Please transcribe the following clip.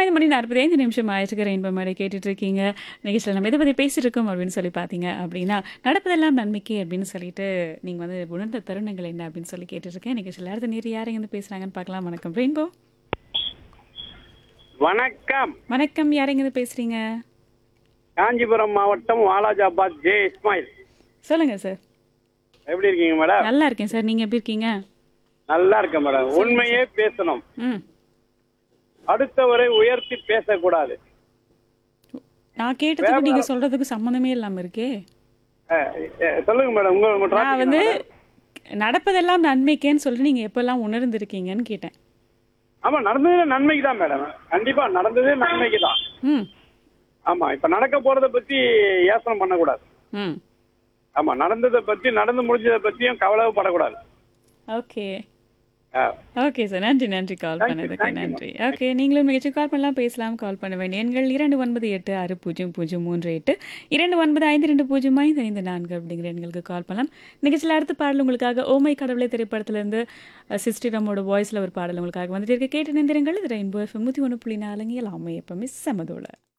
ஐந்து மணி நாற்பத்தி ஐந்து நிமிஷம் ஆயிடுச்சு ரெயின்போ மாதிரி கேட்டுட்டு இருக்கீங்க நிகழ்ச்சியில் நம்ம எதை பற்றி பேசிட்டு இருக்கோம் அப்படின்னு சொல்லி பார்த்தீங்க அப்படின்னா நடப்பதெல்லாம் நன்மைக்கு அப்படின்னு சொல்லிட்டு நீங்கள் வந்து உணர்ந்த தருணங்கள் என்ன அப்படின்னு சொல்லி கேட்டுருக்கேன் நிகழ்ச்சியில் அடுத்த நீர் யார் இருந்து பேசுகிறாங்கன்னு பார்க்கலாம் வணக்கம் ரெயின்போ வணக்கம் வணக்கம் யார் இருந்து பேசுகிறீங்க காஞ்சிபுரம் மாவட்டம் வாலாஜாபாத் ஜே இஸ்மாயில் சொல்லுங்கள் சார் எப்படி இருக்கீங்க மேடம் நல்லா இருக்கேன் சார் நீங்கள் எப்படி இருக்கீங்க நல்லா இருக்கேன் மேடம் உண்மையே பேசணும் ம் அடுத்தவரை உயர்த்தி பேசக்கூடாது நான் கேட்டதுக்கு நீங்கள் சொல்கிறதுக்கு சம்மந்தமே இல்லாமல் இருக்கே அஹ், அஹ், சொல்லுங்க மேடம் உங்க உங்க நான் topic வந்து என்ன நடப்பதெல்லாம் நன்மைக்கேன்னு சொல்லிட்டு நீங்கள் எப்பெல்லாம் உணர்ந்திருக்கீங்கன்னு கேட்டேன் ஆமா நடந்தது நன்மைக்கு தான் மேடம் கண்டிப்பா நடந்தது நன்மைக்கு தான் ம் ஆமா இப்ப நடக்க போறத பத்தி யோசனை பண்ணக்கூடாது ம் ஆமா நடந்ததை பத்தி நடந்து முடிஞ்சதை பத்தியும் கவலைப்படக்கூடாது ஓகே அஹ், ஓகே சார் நன்றி நன்றி கால் Thank you, பண்ணதுக்கு thank you, நன்றி ஓகே நீங்களும் நிகழ்ச்சி கால் பண்ணலாம் பேசலாம் கால் பண்ண வேண்டிய எண்கள் இரண்டு ஒன்பது எட்டு ஆறு பூஜ்ஜியம் பூஜ்ஜியம் மூன்று எட்டு இரண்டு ஒன்பது ஐந்து ரெண்டு பூஜ்ஜியம் ஐந்து ஐந்து நான்கு அப்படிங்கிற எண்களுக்கு கால் பண்ணலாம் நிகழ்ச்சியில் அடுத்த பாடல் உங்களுக்காக ஓமை கடவுளை திரைப்படத்திலிருந்து சிஸ்டிரமோட வாய்ஸில் ஒரு பாடல் உங்களுக்காக வந்துட்டு இருக்க கேட்டு நிந்திரங்கள் இது ரெயின்போ எஃப்எம் நூற்றி ஒன்று புள்ளி நாலுங்க எல்லாமே எப்பவுமே சமதோட